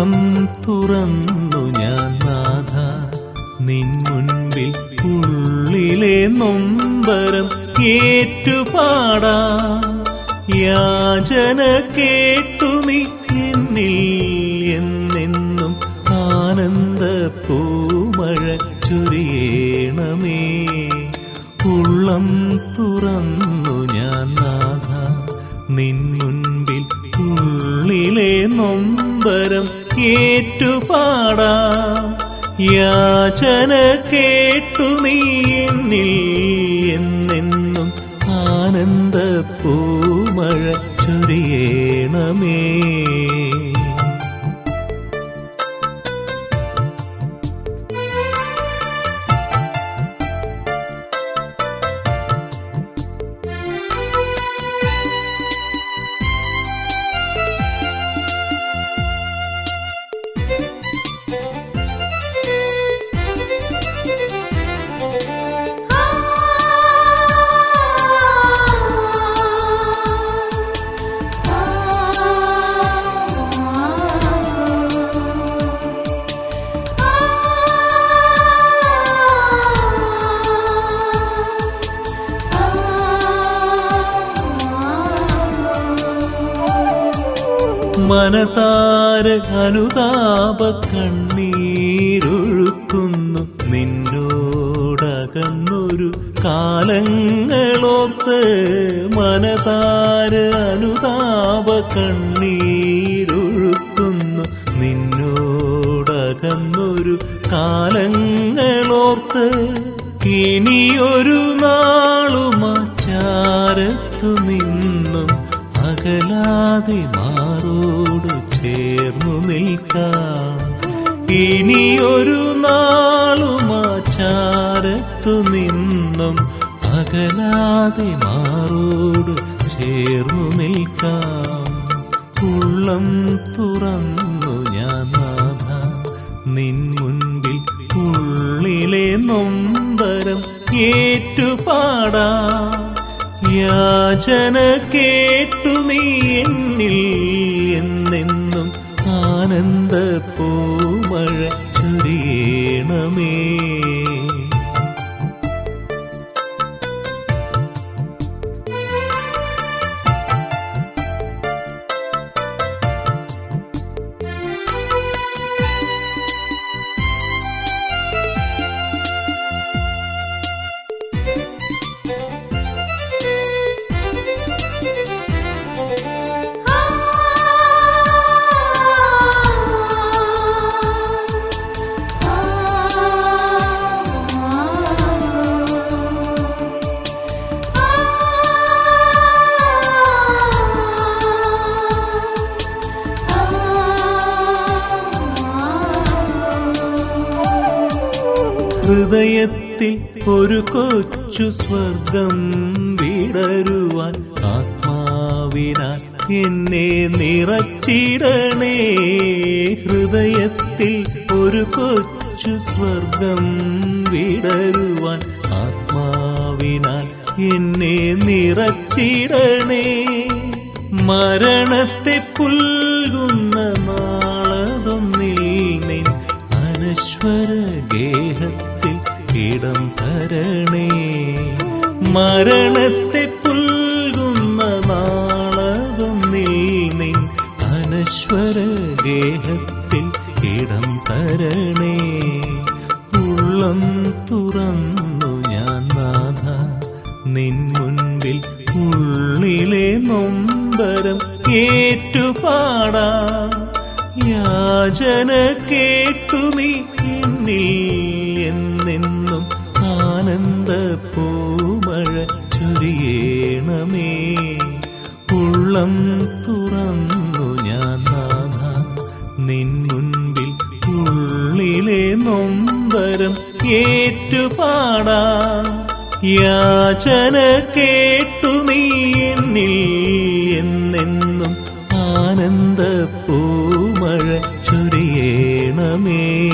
ഉള്ളം തുറന്നു ഞാൻ നാഥ നിൻ മുൻപിൽ ഉള്ളിലെ നൊമ്പരം ഏറ്റുപാടാ യാചന കേട്ടു നീ എന്നിൽ എന്നെന്നും ആനന്ദ പൂമഴ ചൊരിയേണമേ ഉള്ളം തുറന്നു ഞാൻ നാഥ നിൻ മുൻപിൽ ഉള്ളിലെ നൊമ്പരം ഏറ്റുപാടാ യാചന കേട്ടു നീ എന്നിൽ എന്നെന്നും ആനന്ദ പൂമഴ ചൊരിയേണമേ മനതാര അനുതാപ കണ്ണീരൊഴുക്കുന്നു നിന്നോടകന്നൊരു കാലങ്ങളോർത്ത് മനതാര അനുതാപ കണ്ണീരൊഴുക്കുന്നു നിന്നോടകന്നൊരു കാലങ്ങളോർത്ത് ഇനിയൊരു നാളുമാച്ചാരത്തു നിന്നും അകലാതെ മാറോട് ചേർന്നു നിൽക്കാം ഇനിയൊരു നാളുമാചാരത്തു നിന്നും അകലാതെ മാറോട് ചേർന്നു നിൽക്കാം ഉള്ളം തുറന്നു ഞാൻ നാഥ നിൻ മുൻപിൽ ഉള്ളിലെ നൊമ്പരം ഏറ്റുപാടാ യാചന കേട്ടു നീ എന്നിൽ എന്നെന്നും ആനന്ദ പൂമഴ ചൊരിയേണമേ ഹൃദയത്തിൽ ഒരു കൊച്ചു സ്വർഗം വിടരുവാൻ ആത്മാവിനാൽ എന്നെ നിറച്ചിടണേ ഹൃദയത്തിൽ ഒരു കൊച്ചു സ്വർഗം വിടരുവാൻ ആത്മാവിനാൽ എന്നെ നിറച്ചിടണേ മരണത്തെ പുൽകുന്ന നാളതൊന്നിൽ നിൻ അനശ്വര ഗേഹത്തിൽ ഇടം തരണേ മരണത്തെ പുൽകുന്ന നാളതൊന്നിൽ നിൻ അനശ്വര ഗേഹത്തിൽ ഇടം തരണേ ഉള്ളം തുറന്നു ഞാൻ നാഥ നിൻ മുൻപിൽ ഉള്ളിലെ നൊമ്പരം ഏറ്റുപാടാ യാചന കേട്ടു നീ എന്നിൽ എന്നെന്നും ആനന്ദ പൂമഴ ചൊരിയേണമേ ഉള്ളം തുറന്നു ഞാൻ നാഥ നിൻ മുൻപിൽ ഉള്ളിലെ നൊമ്പരം ഏറ്റുപാടാ യാചന കേട്ടു നീ എന്നിൽ എന്നെന്നും ആനന്ദ പൂമഴ ചൊരിയേണമേ